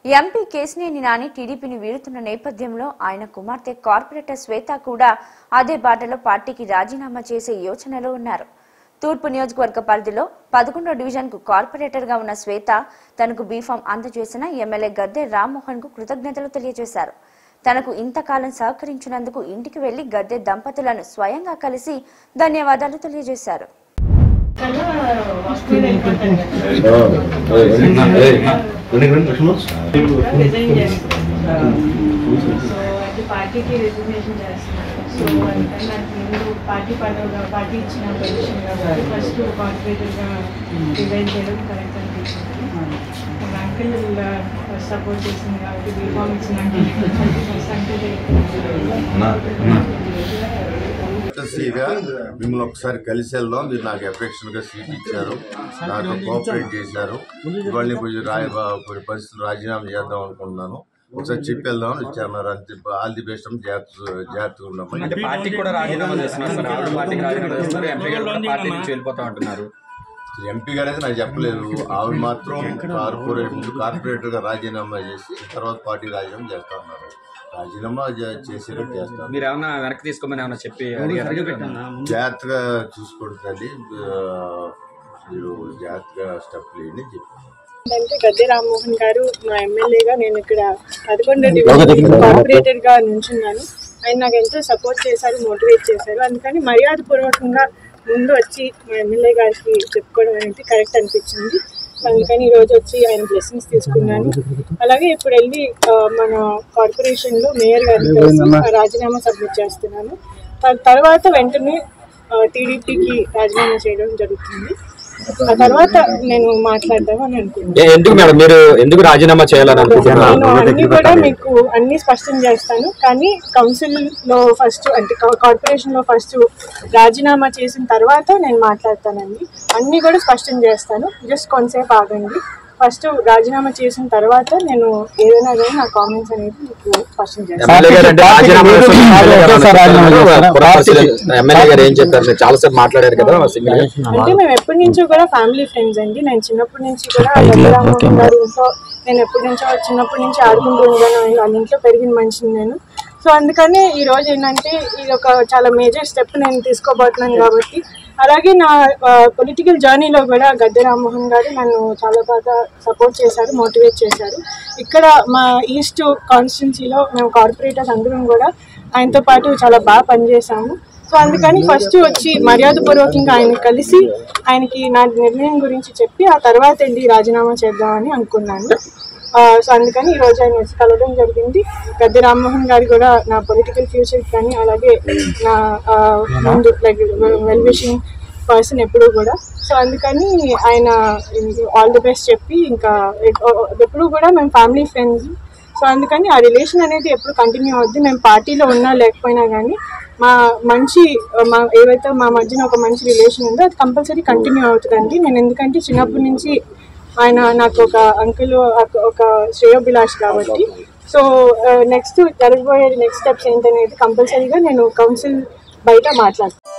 MP Kesineni Nani టీడీపీని వీడుతున్న నేపథ్యంలో ఆయన కుమార్తె కార్పొరేటర్ శ్వేత కూడా అదే బాటలో పార్టీకి రాజీనామా చేసే యోచనలో ఉన్నారు తూర్పు నియోజకవర్గ పరిధిలో పదకొండో డివిజన్ కు కార్పొరేటర్ గా ఉన్న శ్వేత తనకు బీఫామ్ అందజేసిన ఎమ్మెల్యే గద్దె రామ్మోహన్ కు కృతజ్ఞతలు తెలియజేశారు తనకు ఇంతకాలం సహకరించినందుకు ఇంటికి వెళ్లి గద్దె దంపతులను స్వయంగా కలిసి ధన్యవాదాలు తెలియజేశారు కన్నా హాస్పిటల్ వెళ్ళిపోతాను రిజైన్ చేస్తాను సో అంటే పార్టీకి రిజిగ్నేషన్ చేస్తున్నాను సో అందుకని నాకు ముందు పార్టీ పండుగ పార్టీ ఇచ్చిన పొజిషన్ కాబట్టి ఫస్ట్ కార్పొరేటర్గా రిజైన్ చేయడం కరెక్ట్ అనిపించింది మన అంకుల్ సపోర్ట్ చేసింది కాబట్టి బీఫామ్ ఇచ్చిన ఫస్ట్ అంకుల్ సీగా మిమ్మల్ని ఒకసారి కలిసి వెళ్దాం మీరు నాకు ఎఫెక్షన్ గా సీట్ ఇచ్చారు నాకు కోఆపరేట్ చేశారు ఇవాళ నేను కొంచెం రాయ కొన్ని పరిస్థితులు రాజీనామా చేద్దాం అనుకుంటున్నాను ఒకసారి చెప్పి వెళ్దాం అని ఇచ్చారు అంతే ఆల్ ది బెస్ట్ అని జాగ్రత్త జాగ్రత్తగా ఉన్నామని అంటే పార్టీకి కూడా రాజీనామా చేస్తున్నారు సార్ ఆవిడ పార్టీకి రాజీనామా చేస్తున్నారు ఎంపీ గారు కూడా పార్టీ నుంచి వెళ్ళిపోతా ఉంటున్నారు ఎంపీ గారు అయితే నాకు చెప్పలేదు ఆవిడ మాత్రం కార్పొరేట్ ముందు కార్పొరేటర్ గా రాజీనామా చేసి తర్వాత పార్టీ రాజీనామా చేస్తా ఉన్నారు రాజీనామా చే- చేసేటట్టు చేస్తారు మీరు ఏమన్నా వెనక్కి తీసుకోమని ఏమన్నా చెప్పి అడిగారు జాగ్రత్తగా చూసుకుంటుంది మీరు జాగ్రత్తగా స్టెప్ లేని చెప్పి అంటే గద్దె రామ్మోహన్ గారు మా ఎమ్మెల్యేగా నేను ఇక్కడ పదకొండో డివిజన్ కార్పొరేటర్ గా నుంచున్నాను ఆయన నాకు ఎంతో సపోర్ట్ చేశారు మోటివేట్ చేశారు అందుకని మర్యాద పూర్వకంగా ముందు వచ్చి మా ఎమ్మెల్యే గారికి చెప్పుకోవడం అనేది కరెక్ట్ అనిపించింది అందుకని ఈ రోజు వచ్చి ఆయన బ్లెస్సింగ్స్ తీసుకున్నాను అలాగే ఇప్పుడు వెళ్ళి ఆ, మన కార్పొరేషన్ లో మేయర్ గారికి కలిసి రాజీనామా సబ్మిట్ చేస్తున్నాను దాని తర్వాత వెంటనే టీడీపీకి రాజీనామా చేయడం జరుగుతుంది ఆ తర్వాత నేను మాట్లాడదామని అనుకుంటున్నాను ఎందుకు మేడం మీరు ఎందుకు రాజీనామా చేయాలని అనుకుంటున్నారు నేను అన్ని కూడా మీకు అన్ని స్పష్టం చేస్తాను కానీ కౌన్సిల్ లో ఫస్ట్ అంటే కా- కార్పొరేషన్ లో ఫస్ట్ రాజీనామా చేసిన తర్వాత నేను మాట్లాడతానండి అన్ని కూడా స్పష్టం చేస్తాను జస్ట్ కొంతసేపు ఆగండి ఫస్ట్ రాజీనామా చేసిన తర్వాత నేను ఏదైనా కానీ నా కామెంట్స్ అనేది మీకు స్పష్టం చేస్తాను ఎమ్మెల్యే గారు అంటే రాజీనామా చేస్తున్నారు, ఎమ్మెల్యే గారు అనుకుంటున్నారు. పురపాలక ఎమ్మెల్యే గారు ఏం చెప్పారు మీరు చాలా సేపు మాట్లాడారు కదా సింగిల్ గా అంటే మేము ఎప్పటి నుంచో కూడా ఫ్యామిలీ ఫ్రెండ్స్ అండి నేను చిన్నప్పటి నుంచి కూడా వెంకటరామోహన్ గారి ఇంట్లో నేను ఎప్పటి నుంచో చిన్నప్పటి నుంచి ఆడుకుంటూ ఉంటాను ఆయన వాళ్ళ ఇంట్లో పెరిగిన మనిషిని నేను సో అందుకని ఈ రోజు ఏంటంటే ఇది ఒక చాలా మేజర్ స్టెప్ నేను తీసుకోబోతున్నాను కాబట్టి అలాగే నా పొలిటికల్ జర్నీలో కూడా గద్దె రామ్మోహన్ గారు నన్ను చాలా బాగా సపోర్ట్ చేశారు మోటివేట్ చేశారు ఇక్కడ మా ఈస్ట్ కాన్స్టిట్యున్సీలో మేము కార్పొరేటర్స్ అందరం కూడా ఆయనతో పాటు చాలా బాగా పనిచేసాము సో అందుకని ఫస్ట్ వచ్చి మర్యాదపూర్వకంగా ఆయన కలిసి ఆయనకి నా నిర్ణయం గురించి చెప్పి ఆ తర్వాత వెళ్ళి రాజీనామా చేద్దామని అనుకున్నాను ఆ, సో అందుకని ఈ రోజు ఆయన వచ్చి కలవడం జరిగింది గద్దె రామ్మోహన్ గారు కూడా నా పొలిటికల్ ఫ్యూచర్ కానీ అలాగే నా ఆ, ముందు లైక్ వెల్ విషింగ్ పర్సన్ ఎప్పుడు కూడా సో అందుకని ఆయన ఆల్ ది బెస్ట్ చెప్పి ఇంకా ఎప్పుడు కూడా మేము ఫ్యామిలీ ఫ్రెండ్స్ సో అందుకని ఆ రిలేషన్ అనేది ఎప్పుడు కంటిన్యూ అవుద్ది మేము పార్టీలో ఉన్నా లేకపోయినా కానీ మా మంచి మా ఏవైతే మా మధ్యన ఒక మంచి రిలేషన్ ఉందో అది కంపల్సరీ కంటిన్యూ అవుతుందండి నేను ఎందుకంటే చిన్నప్పటి నుంచి ఆయన నాకు ఒక అంకుల్ ఒక శ్రేయోభిలాష్ కాబట్టి సో నెక్స్ట్ జరగబోయే నెక్స్ట్ స్టెప్స్ ఏంటనేది కంపల్సరీగా నేను కౌన్సిల్ బయట మాట్లాడతాను